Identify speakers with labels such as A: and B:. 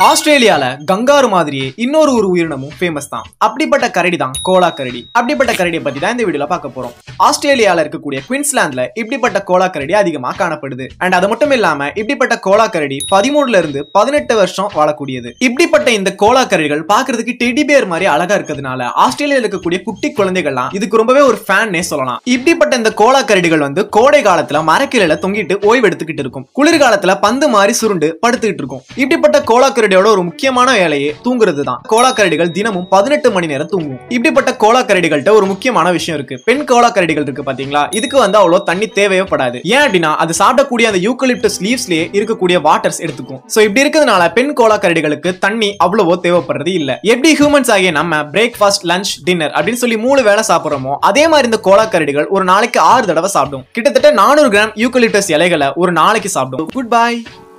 A: ஆஸ்திரேலியால கங்காரு மாதிரியே இன்னொரு ஒரு உயிரினமும் ஃபேமஸ் தான் அப்படிப்பட்ட கரடி தான் கோலா கரடி அப்படிப்பட்ட கரடியை பத்தி தான் இந்த வீடியோல பார்க்க போறோம் ஆஸ்திரேலியால இருக்கக்கூடிய குயின்ஸ்லாந்துல இப்படிப்பட்ட கோலா கரடி அதிகமா காணப்படுது அண்ட் அது மட்டும் இல்லாம இப்படிப்பட்ட கோலா கரடி பதிமூணுல இருந்து பதினெட்டு வருஷம் வாழக்கூடியது இப்படிப்பட்ட இந்த கோலா கரடிகள் பாக்குறதுக்கு டெடி பேர் மாதிரி அழகா இருக்கிறதுனால ஆஸ்திரேலியால இருக்கக்கூடிய குட்டி குழந்தைகள்லாம் இதுக்கு ரொம்பவே ஒரு ஃபேன்னே சொல்லலாம் இப்படிப்பட்ட இந்த கோலா கரடிகள் வந்து கோடை காலத்துல மரக்கிளையில தொங்கிட்டு ஓய்வு எடுத்துக்கிட்டு இருக்கும் குளிர்காலத்துல பந்து மாதிரி சுருண்டு படுத்துக்கிட்டு இருக்கும் இப்படிப்பட்ட கோலா கரடியோட ஒரு முக்கியமான வேலையே தூங்குறது தான் கோலா கரடிகள் தினமும் பதினெட்டு மணி நேரம் தூங்கும் இப்படிப்பட்ட கோலா கரடிகள்கிட்ட ஒரு முக்கியமான விஷயம் இருக்கு பெண் கோலா கரடிகள் இருக்கு பாத்தீங்களா இதுக்கு வந்து அவ்வளவு தண்ணி தேவையே படாது ஏன் அப்படின்னா அது சாப்பிடக்கூடிய அந்த யூக்கலிப்டஸ் லீவ்ஸ்லயே இருக்கக்கூடிய வாட்டர்ஸ் எடுத்துக்கும் சோ இப்படி இருக்கிறதுனால பெண் கோலா கரடிகளுக்கு தண்ணி அவ்வளவோ தேவைப்படுறது இல்ல எப்படி ஹியூமன்ஸ் ஆகிய நம்ம பிரேக்ஃபாஸ்ட் லஞ்ச் டின்னர் அப்படின்னு சொல்லி மூணு வேளை சாப்பிடுறோமோ அதே மாதிரி இந்த கோலா கரடிகள் ஒரு நாளைக்கு ஆறு தடவை சாப்பிடும் கிட்டத்தட்ட நானூறு கிராம் யூக்கலிப்டஸ் இலைகளை ஒரு நாளைக்கு சாப்பிடும் குட் பை